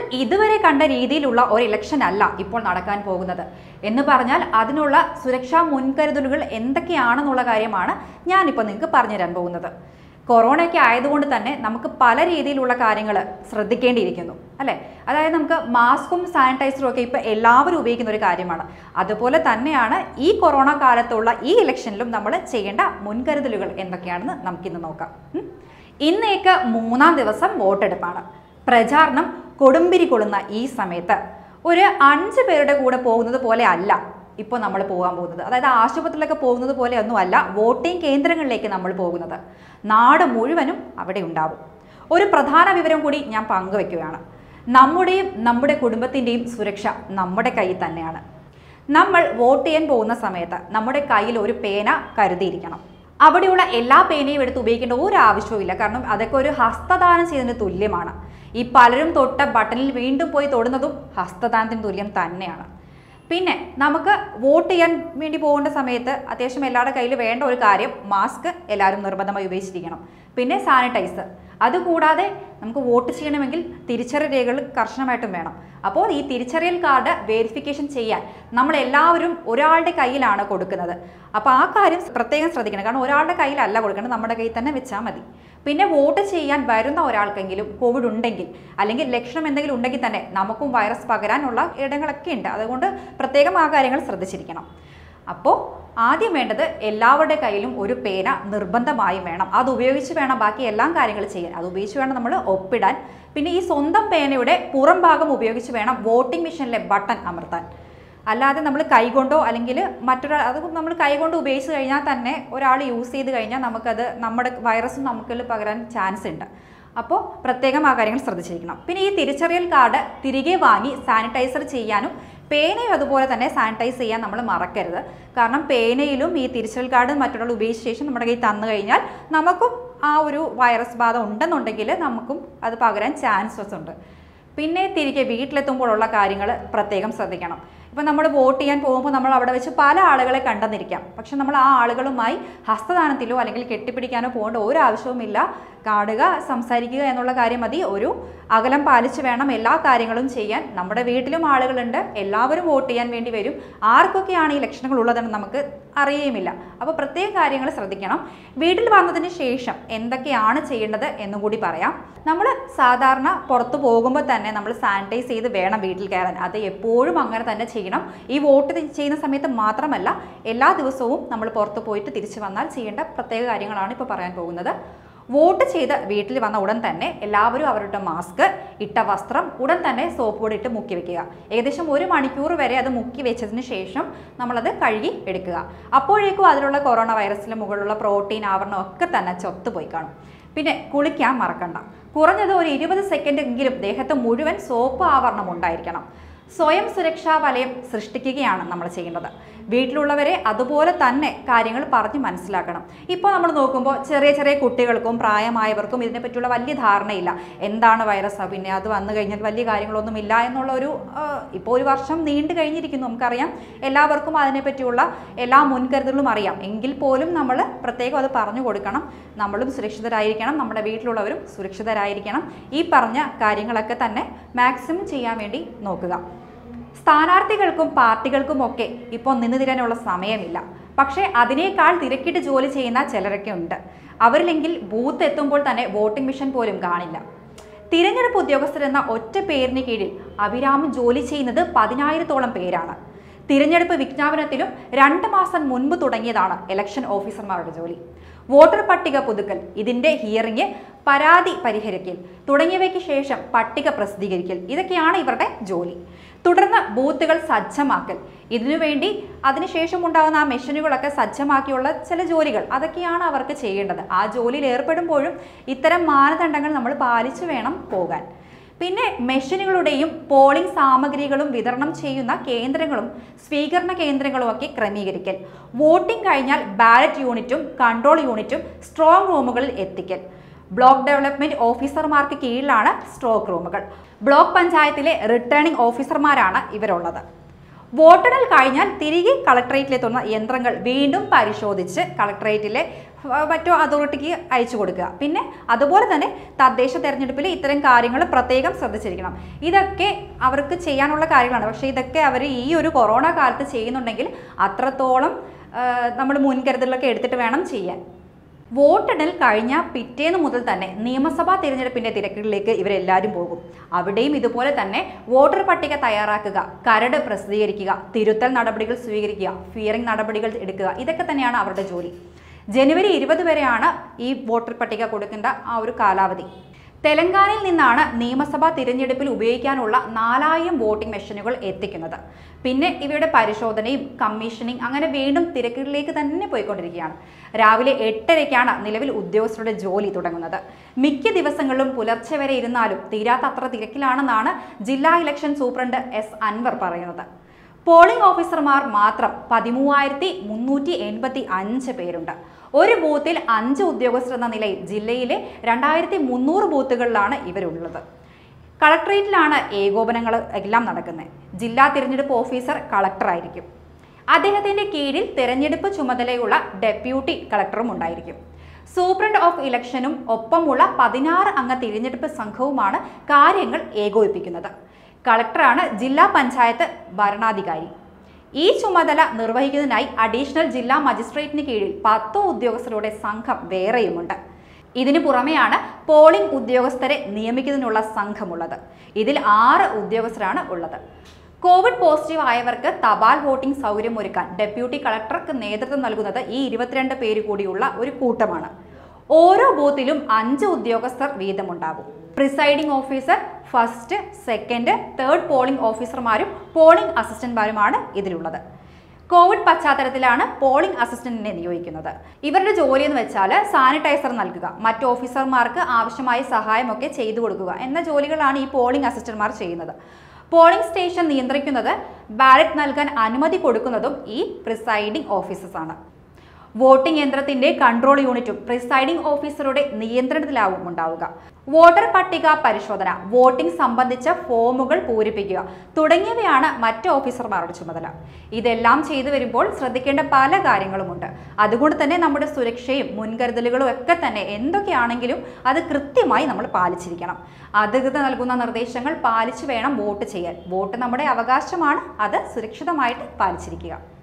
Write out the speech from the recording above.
ഇതുവരെ കണ്ട രീതിയിലുള്ള ഒരു ഇലക്ഷൻ അല്ല ഇപ്പോൾ നടക്കാൻ പോകുന്നത് എന്ന് പറഞ്ഞാൽ അതിനുള്ള സുരക്ഷാ മുൻകരുതലുകൾ എന്തൊക്കെയാണെന്നുള്ള കാര്യമാണ് ഞാനിപ്പോൾ നിങ്ങൾക്ക് പറഞ്ഞുതരാൻ പോകുന്നത് കൊറോണയൊക്കെ ആയതുകൊണ്ട് തന്നെ നമുക്ക് പല രീതിയിലുള്ള കാര്യങ്ങൾ ശ്രദ്ധിക്കേണ്ടിയിരിക്കുന്നു അല്ലേ അതായത് നമുക്ക് മാസ്കും സാനിറ്റൈസറും ഒക്കെ ഇപ്പോൾ എല്ലാവരും ഉപയോഗിക്കുന്ന ഒരു കാര്യമാണ് അതുപോലെ തന്നെയാണ് ഈ കൊറോണ കാലത്തുള്ള ഈ ഇലക്ഷനിലും നമ്മൾ ചെയ്യേണ്ട മുൻകരുതലുകൾ എന്തൊക്കെയാണെന്ന് നമുക്കിന്ന് നോക്കാം ഉം. ഇന്നേക്ക് മൂന്നാം ദിവസം വോട്ടെടുപ്പാണ് പ്രചാരണം കൊടുമ്പിരി കൊള്ളുന്ന ഈ സമയത്ത് ഒരു അഞ്ച് പേരുടെ കൂടെ പോകുന്നത് പോലെ അല്ല ഇപ്പോൾ നമ്മൾ പോകാൻ പോകുന്നത് അതായത് ആശുപത്രിയിലൊക്കെ പോകുന്നത് പോലെ ഒന്നും അല്ല വോട്ടിംഗ് കേന്ദ്രങ്ങളിലേക്ക് നമ്മൾ പോകുന്നത് നാട് മുഴുവനും അവിടെ ഉണ്ടാവും ഒരു പ്രധാന വിവരം കൂടി ഞാൻ പങ്കുവെക്കുകയാണ് നമ്മുടെയും നമ്മുടെ കുടുംബത്തിൻ്റെയും സുരക്ഷ നമ്മുടെ കയ്യിൽ തന്നെയാണ് നമ്മൾ വോട്ട് ചെയ്യാൻ പോകുന്ന സമയത്ത് നമ്മുടെ കയ്യിൽ ഒരു പേന കരുതിയിരിക്കണം അവിടെയുള്ള എല്ലാ പേനയും എടുത്ത് ഉപയോഗിക്കേണ്ട ഒരു ആവശ്യവുമില്ല കാരണം അതൊക്കെ ഒരു ഹസ്തദാനം ചെയ്യുന്നതിന് തുല്യമാണ് ഈ പലരും തൊട്ട ബട്ടണിൽ വീണ്ടും പോയി തൊടുന്നതും ഹസ്തദാനത്തിന് തുല്യം തന്നെയാണ് പിന്നെ നമുക്ക് വോട്ട് ചെയ്യാൻ വേണ്ടി പോകേണ്ട സമയത്ത് അത്യാവശ്യം എല്ലാവരുടെ കയ്യിൽ വേണ്ട ഒരു കാര്യം മാസ്ക് എല്ലാവരും നിർബന്ധമായി ഉപയോഗിച്ചിരിക്കണം പിന്നെ സാനിറ്റൈസർ അതുകൂടാതെ നമുക്ക് വോട്ട് ചെയ്യണമെങ്കിൽ തിരിച്ചറിയൽ രേഖകൾ കർശനമായിട്ടും വേണം അപ്പോൾ ഈ തിരിച്ചറിയൽ കാർഡ് വെരിഫിക്കേഷൻ ചെയ്യാൻ നമ്മൾ എല്ലാവരും ഒരാളുടെ കയ്യിലാണ് കൊടുക്കുന്നത് അപ്പോൾ ആ കാര്യം പ്രത്യേകം ശ്രദ്ധിക്കണം കാരണം ഒരാളുടെ കയ്യിലല്ല കൊടുക്കേണ്ടത് നമ്മുടെ കയ്യിൽ തന്നെ വെച്ചാൽ മതി പിന്നെ വോട്ട് ചെയ്യാൻ വരുന്ന ഒരാൾക്കെങ്കിലും കോവിഡ് ഉണ്ടെങ്കിൽ അല്ലെങ്കിൽ ലക്ഷണം എന്തെങ്കിലും ഉണ്ടെങ്കിൽ തന്നെ നമുക്കും വൈറസ് പകരാനുള്ള ഇടങ്ങളൊക്കെ ഉണ്ട് അതുകൊണ്ട് പ്രത്യേകം ആ കാര്യങ്ങൾ ശ്രദ്ധിച്ചിരിക്കണം അപ്പോൾ ആദ്യം വേണ്ടത് എല്ലാവരുടെ കയ്യിലും ഒരു പേന നിർബന്ധമായും വേണം അത് ഉപയോഗിച്ച് വേണം ബാക്കി എല്ലാ കാര്യങ്ങൾ ചെയ്യാൻ അത് ഉപയോഗിച്ച് വേണം നമ്മൾ ഒപ്പിടാൻ പിന്നെ ഈ സ്വന്തം പേനയുടെ പുറം ഭാഗം ഉപയോഗിച്ച് വേണം വോട്ടിംഗ് മെഷീനിലെ ബട്ടൺ അമർത്താൻ അല്ലാതെ നമ്മൾ കൈകൊണ്ടോ അല്ലെങ്കിൽ മറ്റൊരാൾ അത് നമ്മൾ കൈകൊണ്ട് ഉപയോഗിച്ച് കഴിഞ്ഞാൽ തന്നെ ഒരാൾ യൂസ് ചെയ്ത് കഴിഞ്ഞാൽ നമുക്കത് നമ്മുടെ വൈറസും നമുക്കിൽ പകരാൻ ചാൻസ് ഉണ്ട് അപ്പോൾ പ്രത്യേകം ആ കാര്യങ്ങൾ ശ്രദ്ധിച്ചിരിക്കണം പിന്നെ ഈ തിരിച്ചറിയൽ കാർഡ് തിരികെ വാങ്ങി സാനിറ്റൈസർ ചെയ്യാനും പേനയും അതുപോലെ തന്നെ സാനിറ്റൈസ് ചെയ്യാൻ നമ്മൾ മറക്കരുത് കാരണം പേനയിലും ഈ തിരിച്ചറിയൽ കാർഡ് മറ്റൊരാൾ ഉപയോഗിച്ച ശേഷം നമ്മുടെ കയ്യിൽ തന്നു കഴിഞ്ഞാൽ നമുക്കും ആ ഒരു വൈറസ് ബാധ ഉണ്ടെന്നുണ്ടെങ്കിൽ നമുക്കും അത് പകരാൻ ചാൻസസ് ഉണ്ട് പിന്നെ തിരികെ വീട്ടിലെത്തുമ്പോഴുള്ള കാര്യങ്ങൾ പ്രത്യേകം ശ്രദ്ധിക്കണം ഇപ്പം നമ്മൾ വോട്ട് ചെയ്യാൻ പോകുമ്പോൾ നമ്മൾ അവിടെ വെച്ച് പല ആളുകളെ കണ്ടെന്നിരിക്കാം പക്ഷെ നമ്മൾ ആ ആളുകളുമായി ഹസ്തദാനത്തിലോ അല്ലെങ്കിൽ കെട്ടിപ്പിടിക്കാനോ പോകേണ്ട ഒരു ആവശ്യവുമില്ല കാണുക സംസാരിക്കുക എന്നുള്ള കാര്യം മതി ഒരു അകലം പാലിച്ച് വേണം എല്ലാ കാര്യങ്ങളും ചെയ്യാൻ നമ്മുടെ വീട്ടിലും ആളുകളുണ്ട് എല്ലാവരും വോട്ട് ചെയ്യാൻ വേണ്ടി വരും ആർക്കൊക്കെയാണ് ഈ ലക്ഷണങ്ങൾ ഉള്ളതെന്ന് നമുക്ക് അറിയുമില്ല അപ്പോൾ പ്രത്യേക കാര്യങ്ങൾ ശ്രദ്ധിക്കണം വീട്ടിൽ വന്നതിന് ശേഷം എന്തൊക്കെയാണ് ചെയ്യേണ്ടത് എന്നും കൂടി പറയാം നമ്മൾ സാധാരണ പുറത്ത് പോകുമ്പോൾ തന്നെ നമ്മൾ സാനിറ്റൈസ് ചെയ്ത് വേണം വീട്ടിൽ കയറാൻ അത് എപ്പോഴും അങ്ങനെ തന്നെ ചെയ്യണം ഈ വോട്ട് തി- ചെയ്യുന്ന സമയത്ത് മാത്രമല്ല എല്ലാ ദിവസവും നമ്മൾ പുറത്ത് പോയിട്ട് തിരിച്ചു വന്നാൽ ചെയ്യേണ്ട പ്രത്യേക കാര്യങ്ങളാണ് ഇപ്പോൾ പറയാൻ പോകുന്നത് വോട്ട് ചെയ്ത് വീട്ടിൽ വന്ന ഉടൻ തന്നെ എല്ലാവരും അവരുടെ മാസ്ക് ഇട്ട വസ്ത്രം ഉടൻ തന്നെ സോപ്പ് പൊടി ഇട്ട് മുക്കി വെക്കുക ഏകദേശം ഒരു മണിക്കൂർ വരെ അത് മുക്കി വെച്ചതിന് ശേഷം നമ്മളത് കഴുകി എടുക്കുക അപ്പോഴേക്കും അതിലുള്ള കൊറോണ വൈറസിന് മുകളിലുള്ള പ്രോട്ടീൻ ആവരണം ഒക്കെ തന്നെ ചൊത്തുപോയി കാണും പിന്നെ കുളിക്കാൻ മറക്കണ്ട കുറഞ്ഞത് ഒരു ഇരുപത് സെക്കൻഡ് എങ്കിലും ദേഹത്ത് മുഴുവൻ സോപ്പ് ആവരണം ഉണ്ടായിരിക്കണം സ്വയം സുരക്ഷാ വലയം സൃഷ്ടിക്കുകയാണ് നമ്മൾ ചെയ്യേണ്ടത് വീട്ടിലുള്ളവരെ അതുപോലെ തന്നെ കാര്യങ്ങൾ പറഞ്ഞ് മനസ്സിലാക്കണം ഇപ്പോൾ നമ്മൾ നോക്കുമ്പോൾ ചെറിയ ചെറിയ കുട്ടികൾക്കും പ്രായമായവർക്കും ഇതിനെപ്പറ്റിയുള്ള വലിയ ധാരണയില്ല എന്താണ് വൈറസ് പിന്നെ അത് വന്നു കഴിഞ്ഞാൽ വലിയ കാര്യങ്ങളൊന്നും ഇല്ല എന്നുള്ള ഒരു ഇപ്പോൾ ഒരു വർഷം നീണ്ടു കഴിഞ്ഞിരിക്കുന്നു നമുക്കറിയാം എല്ലാവർക്കും അതിനെപ്പറ്റിയുള്ള എല്ലാ മുൻകരുതലുകളും അറിയാം എങ്കിൽ പോലും നമ്മൾ പ്രത്യേകം അത് പറഞ്ഞു കൊടുക്കണം നമ്മളും സുരക്ഷിതരായിരിക്കണം നമ്മുടെ വീട്ടിലുള്ളവരും സുരക്ഷിതരായിരിക്കണം ഈ പറഞ്ഞ കാര്യങ്ങളൊക്കെ തന്നെ മാക്സിമം ചെയ്യാൻ വേണ്ടി നോക്കുക സ്ഥാനാർത്ഥികൾക്കും പാർട്ടികൾക്കും ഒക്കെ ഇപ്പോൾ നിന്ന് തിരാനുള്ള സമയമില്ല പക്ഷേ അതിനേക്കാൾ തിരക്കിട്ട് ജോലി ചെയ്യുന്ന ചിലരൊക്കെ ഉണ്ട് അവരിലെങ്കിൽ ബൂത്ത് എത്തുമ്പോൾ തന്നെ വോട്ടിംഗ് മെഷീൻ പോലും കാണില്ല തിരഞ്ഞെടുപ്പ് ഉദ്യോഗസ്ഥരെന്ന ഒറ്റ പേരിന് കീഴിൽ അവിരാമം ജോലി ചെയ്യുന്നത് പതിനായിരത്തോളം പേരാണ് തിരഞ്ഞെടുപ്പ് വിജ്ഞാപനത്തിലും രണ്ട് മാസം മുൻപ് തുടങ്ങിയതാണ് ഇലക്ഷൻ ഓഫീസർമാരുടെ ജോലി വോട്ടർ പട്ടിക പുതുക്കൽ ഇതിന്റെ ഹിയറിംഗ് പരാതി പരിഹരിക്കൽ തുടങ്ങിയവയ്ക്ക് ശേഷം പട്ടിക പ്രസിദ്ധീകരിക്കൽ ഇതൊക്കെയാണ് ഇവരുടെ ജോലി തുടർന്ന് ബൂത്തുകൾ സജ്ജമാക്കൽ ഇതിനുവേണ്ടി അതിനുശേഷം ഉണ്ടാകുന്ന ആ മെഷീനുകളൊക്കെ സജ്ജമാക്കിയുള്ള ചില ജോലികൾ അതൊക്കെയാണ് അവർക്ക് ചെയ്യേണ്ടത് ആ ജോലിയിൽ ഏർപ്പെടുമ്പോഴും ഇത്തരം മാനദണ്ഡങ്ങൾ നമ്മൾ പാലിച്ചു വേണം പോകാൻ പിന്നെ മെഷീനുകളുടെയും പോളിംഗ് സാമഗ്രികളും വിതരണം ചെയ്യുന്ന കേന്ദ്രങ്ങളും സ്വീകരണ കേന്ദ്രങ്ങളും ഒക്കെ ക്രമീകരിക്കൽ വോട്ടിംഗ് കഴിഞ്ഞാൽ ബാലറ്റ് യൂണിറ്റും കൺട്രോൾ യൂണിറ്റും സ്ട്രോങ് റൂമുകളിൽ എത്തിക്കൽ ബ്ലോക്ക് ഡെവലപ്മെന്റ് ഓഫീസർമാർക്ക് കീഴിലാണ് സ്ട്രോക്ക് റൂമുകൾ ബ്ലോക്ക് പഞ്ചായത്തിലെ റിട്ടേണിംഗ് ഓഫീസർമാരാണ് ഇവരുള്ളത് വോട്ടെണ്ണൽ കഴിഞ്ഞാൽ തിരികെ കളക്ടറേറ്റിലെത്തുന്ന യന്ത്രങ്ങൾ വീണ്ടും പരിശോധിച്ച് കളക്ടറേറ്റിലെ ആ, മറ്റോ അതോറിറ്റിക്ക് അയച്ചു കൊടുക്കുക പിന്നെ അതുപോലെ തന്നെ തദ്ദേശ തെരഞ്ഞെടുപ്പിൽ ഇത്തരം കാര്യങ്ങൾ പ്രത്യേകം ശ്രദ്ധിച്ചിരിക്കണം ഇതൊക്കെ അവർക്ക് ചെയ്യാനുള്ള കാര്യങ്ങളാണ് പക്ഷേ ഇതൊക്കെ അവർ ഈ ഒരു കൊറോണ കാലത്ത് ചെയ്യുന്നുണ്ടെങ്കിൽ അത്രത്തോളം നമ്മൾ മുൻകരുതലൊക്കെ എടുത്തിട്ട് വേണം ചെയ്യാൻ വോട്ടെണ്ണൽ കഴിഞ്ഞ പിറ്റേന്ന് മുതൽ തന്നെ നിയമസഭാ തിരഞ്ഞെടുപ്പിന്റെ തിരക്കുകളിലേക്ക് ഇവരെല്ലാവരും പോകും അവിടെയും ഇതുപോലെ തന്നെ വോട്ടർ പട്ടിക തയ്യാറാക്കുക കരട് പ്രസിദ്ധീകരിക്കുക തിരുത്തൽ നടപടികൾ സ്വീകരിക്കുക ഫിയറിംഗ് നടപടികൾ എടുക്കുക ഇതൊക്കെ തന്നെയാണ് അവരുടെ ജോലി ജനുവരി ഇരുപത് വരെയാണ് ഈ വോട്ടർ പട്ടിക കൊടുക്കേണ്ട ആ ഒരു കാലാവധി തെലങ്കാനയിൽ നിന്നാണ് നിയമസഭാ തിരഞ്ഞെടുപ്പിൽ ഉപയോഗിക്കാനുള്ള നാലായിരം വോട്ടിംഗ് മെഷീനുകൾ എത്തിക്കുന്നത് പിന്നെ ഇവയുടെ പരിശോധനയും കമ്മീഷനിങ് അങ്ങനെ വീണ്ടും തിരക്കുകളിലേക്ക് തന്നെ പോയിക്കൊണ്ടിരിക്കുകയാണ് രാവിലെ എട്ടരയ്ക്കാണ് നിലവിൽ ഉദ്യോഗസ്ഥരുടെ ജോലി തുടങ്ങുന്നത് മിക്ക ദിവസങ്ങളിലും പുലർച്ചെ വരെ ഇരുന്നാലും തീരാത്ത അത്ര തിരക്കിലാണെന്നാണ് ജില്ലാ ഇലക്ഷൻ സൂപ്രണ്ട് എസ് അൻവർ പറയുന്നത് പോളിംഗ് ഓഫീസർമാർ മാത്രം പതിമൂവായിരത്തി മുന്നൂറ്റി എൺപത്തി അഞ്ച് പേരുണ്ട് ഒരു ബൂത്തിൽ അഞ്ച് ഉദ്യോഗസ്ഥർ എന്ന നിലയിൽ ജില്ലയിലെ രണ്ടായിരത്തി മുന്നൂറ് ബൂത്തുകളിലാണ് ഇവരുള്ളത് കളക്ട്രേറ്റിലാണ് ഏകോപനങ്ങൾ എല്ലാം നടക്കുന്നത് ജില്ലാ തിരഞ്ഞെടുപ്പ് ഓഫീസർ കളക്ടറായിരിക്കും അദ്ദേഹത്തിന്റെ കീഴിൽ തെരഞ്ഞെടുപ്പ് ചുമതലയുള്ള ഡെപ്യൂട്ടി കളക്ടറും ഉണ്ടായിരിക്കും സൂപ്രണ്ട് ഓഫ് ഇലക്ഷനും ഒപ്പമുള്ള പതിനാറ് അംഗ തിരഞ്ഞെടുപ്പ് സംഘവുമാണ് കാര്യങ്ങൾ ഏകോപിപ്പിക്കുന്നത് കളക്ടറാണ് ജില്ലാ പഞ്ചായത്ത് ഭരണാധികാരി ഈ ചുമതല നിർവഹിക്കുന്നതിനായി അഡീഷണൽ ജില്ലാ മജിസ്ട്രേറ്റിന് കീഴിൽ പത്ത് ഉദ്യോഗസ്ഥരുടെ സംഘം വേറെയുമുണ്ട് ഇതിനു പുറമെയാണ് പോളിംഗ് ഉദ്യോഗസ്ഥരെ നിയമിക്കുന്നതിനുള്ള സംഘമുള്ളത് ഇതിൽ ആറ് ഉദ്യോഗസ്ഥരാണ് ഉള്ളത് കോവിഡ് പോസിറ്റീവ് ആയവർക്ക് തപാൽ വോട്ടിംഗ് സൗകര്യമൊരുക്കാൻ ഡെപ്യൂട്ടി കളക്ടർക്ക് നേതൃത്വം നൽകുന്നത് ഈ ഇരുപത്തിരണ്ട് പേര് കൂടിയുള്ള ഒരു കൂട്ടമാണ് ഓരോ ബൂത്തിലും അഞ്ച് ഉദ്യോഗസ്ഥർ വീതമുണ്ടാകും presiding officer first second third polling ഓഫീസർമാരും പോളിംഗ് അസിസ്റ്റന്റ്മാരുമാണ് ഇതിലുള്ളത് കോവിഡ് പശ്ചാത്തലത്തിലാണ് പോളിംഗ് അസിസ്റ്റന്റിനെ നിയോഗിക്കുന്നത് ഇവരുടെ ജോലി എന്ന് വെച്ചാൽ സാനിറ്റൈസർ നൽകുക മറ്റ് ഓഫീസർമാർക്ക് ആവശ്യമായ സഹായമൊക്കെ ചെയ്തു കൊടുക്കുക എന്ന ജോലികളാണ് ഈ പോളിംഗ് അസിസ്റ്റന്റ്മാർ ചെയ്യുന്നത് പോളിംഗ് സ്റ്റേഷൻ നിയന്ത്രിക്കുന്നത് ബാലറ്റ് നൽകാൻ അനുമതി കൊടുക്കുന്നതും ഈ പ്രിസൈഡിംഗ് ഓഫീസേഴ്സാണ് വോട്ടിംഗ് യന്ത്രത്തിന്റെ കൺട്രോൾ യൂണിറ്റും പ്രിസൈഡിംഗ് ഓഫീസറുടെ നിയന്ത്രണത്തിലാവും ഉണ്ടാവുക വോട്ടർ പട്ടിക പരിശോധന വോട്ടിംഗ് സംബന്ധിച്ച ഫോമുകൾ പൂരിപ്പിക്കുക തുടങ്ങിയവയാണ് മറ്റ് ഓഫീസർമാരുടെ ചുമതല ഇതെല്ലാം ചെയ്തു വരുമ്പോൾ ശ്രദ്ധിക്കേണ്ട പല കാര്യങ്ങളുമുണ്ട് അതുകൊണ്ട് തന്നെ നമ്മുടെ സുരക്ഷയും മുൻകരുതലുകളും ഒക്കെ തന്നെ എന്തൊക്കെയാണെങ്കിലും അത് കൃത്യമായി നമ്മൾ പാലിച്ചിരിക്കണം അധികൃതർ നൽകുന്ന നിർദ്ദേശങ്ങൾ പാലിച്ചു വേണം വോട്ട് ചെയ്യാൻ വോട്ട് നമ്മുടെ അവകാശമാണ് അത് സുരക്ഷിതമായിട്ട് പാലിച്ചിരിക്കുക